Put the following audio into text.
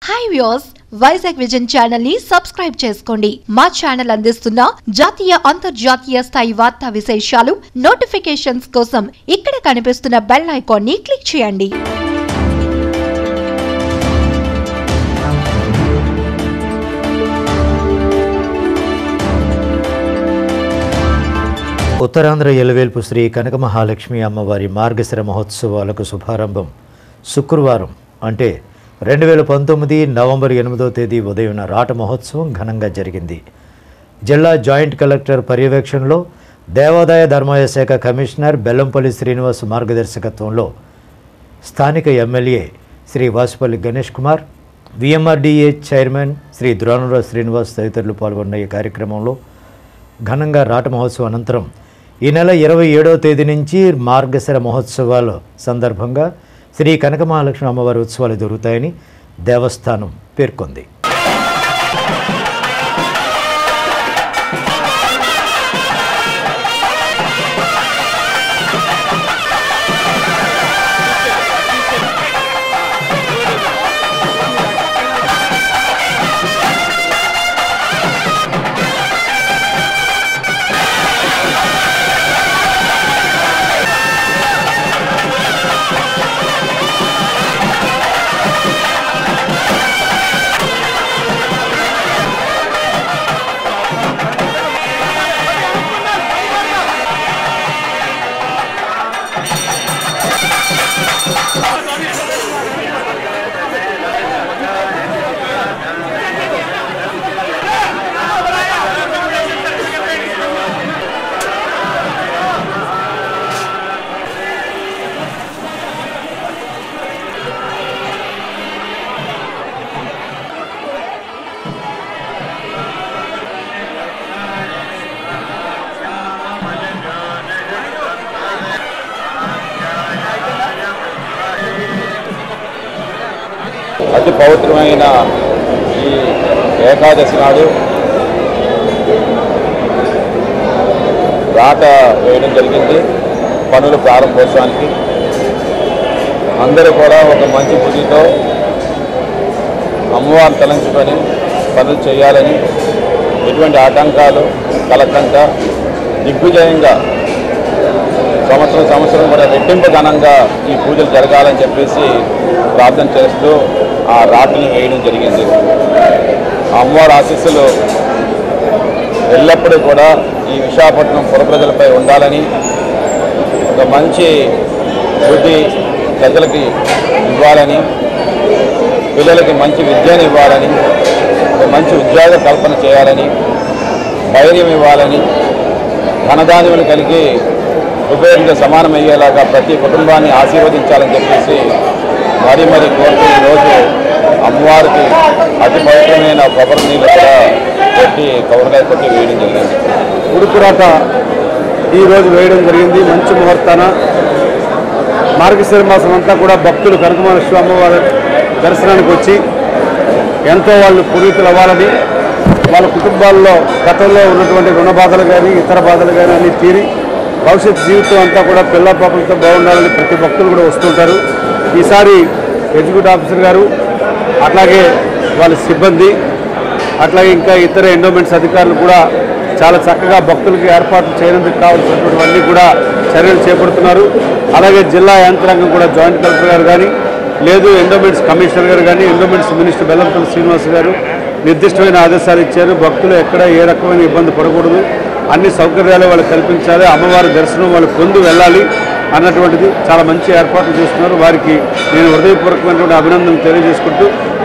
hi views Vizag vision channel ని subscribe చేసుకోండి మా ఛానల్ అందిస్తున్న జాతీయ అంతర్జాతీయ స్థాయి వార్తా విశేషాలు నోటిఫికేషన్స్ కోసం ఇక్కడ కనిపిస్తున్న బెల్ ఐకాన్ ని క్లిక్ చేయండి ఉత్తరాంధ్ర ఎలవేల్పు శ్రీ కనక మహాలక్ష్మి అమ్మవారి మార్గశిర మహోత్సవాలకు శుభారంభం శుక్రవారం అంటే రెండు వేల పంతొమ్మిది నవంబర్ ఎనిమిదో తేదీ ఉదయం రాట మహోత్సవం ఘనంగా జరిగింది జిల్లా జాయింట్ కలెక్టర్ పర్యవేక్షణలో దేవాదాయ ధర్మాయ శాఖ కమిషనర్ బెల్లంపల్లి శ్రీనివాస్ మార్గదర్శకత్వంలో స్థానిక MLA Shri Vasupalli Ganesh Kumar VMRDA chairman Shri Dronarao Srinivas తదితరులు పాల్గొన్న ఈ కార్యక్రమంలో ఘనంగా రాట మహోత్సవం అనంతరం ఈ నెల ఇరవై ఏడవ తేదీ నుంచి మార్గశిర మహోత్సవాల సందర్భంగా శ్రీ కనక మహాలక్ష్మి అమ్మవారి ఉత్సవాలు జరుగుతాయని దేవస్థానం పేర్కొంది అతి పవిత్రమైన ఈ ఏకాదశి నాడు రాట వేయడం జరిగింది పనుల ప్రారంభోత్సవానికి అందరూ కూడా ఒక మంచి బుద్ధితో అమ్మవారిని తలంచుకొని పనులు చేయాలని ఎటువంటి ఆటంకాలు కలగకుండా దిగ్విజయంగా సంవత్సరం సంవత్సరం కూడా రెట్టింపు ఘనంగా ఈ పూజలు జరగాలని చెప్పేసి ప్రార్థన చేస్తూ ఆ రాట్లను వేయడం జరిగింది ఆ అమ్మవారి ఆశీస్సులు ఎల్లప్పుడూ కూడా ఈ విశాఖపట్నం పుర ప్రజలపై ఉండాలని ఒక మంచి బుద్ధి ప్రజలకి ఇవ్వాలని పిల్లలకి మంచి విద్యను ఇవ్వాలని ఒక మంచి ఉద్యోగ కల్పన చేయాలని ధైర్యం ఇవ్వాలని ధనధాన్యములు కలిగి ఉపయోగంతో సమానమయ్యేలాగా ప్రతి కుటుంబాన్ని ఆశీర్వదించాలని చెప్పేసి మరీ మరీ కోరుతూ ఈరోజు అమ్మవారికి అతి పవిత్రమైన కొబ్బరి నీళ్ళు కూడా పెట్టి కొబ్బరికాయ కొట్టి వేయడం జరిగింది ఉడుకురాట ఈరోజు వేయడం జరిగింది మంచి ముహూర్తాన మార్గశిర మాసం అంతా కూడా భక్తులు కనకమహాలక్ష్మి అమ్మవారి దర్శనానికి వచ్చి ఎంతో వాళ్ళు పునీతులు అవ్వాలని వాళ్ళ కుటుంబాల్లో గతంలో ఉన్నటువంటి రుణ బాధలు కానీ ఇతర బాధలు కానీ అన్నీ తీరి భవిష్యత్ జీవితం అంతా కూడా పిల్ల పాపలతో బాగుండాలని ప్రతి భక్తులు కూడా వస్తుంటారు ఈసారి ఎగ్జిక్యూటివ్ ఆఫీసర్ గారు అట్లాగే వాళ్ళ సిబ్బంది అట్లాగే ఇంకా ఇతర ఎండోమెంట్స్ అధికారులు కూడా చాలా చక్కగా భక్తులకి ఏర్పాట్లు చేయడానికి కావాల్సినటువంటివన్నీ కూడా చర్యలు చేపడుతున్నారు అలాగే జిల్లా యంత్రాంగం కూడా జాయింట్ కలెక్టర్ గారు కానీ లేదు ఎండోమెంట్స్ కమిషనర్ గారు కానీ ఎండోమెంట్స్ మినిస్టర్ బెల్లంపల్లి శ్రీనివాస్ గారు నిర్దిష్టమైన ఆదేశాలు ఇచ్చారు భక్తులు ఎక్కడ ఏ రకమైన ఇబ్బంది పడకూడదు అన్ని సౌకర్యాలు వాళ్ళు కల్పించాలి అమ్మవారి దర్శనం వాళ్ళు పొందు వెళ్ళాలి అన్నటువంటిది చాలా మంచి ఏర్పాట్లు చేస్తున్నారు వారికి నేను హృదయపూర్వకమైనటువంటి అభినందనలు తెలియజేసుకుంటూ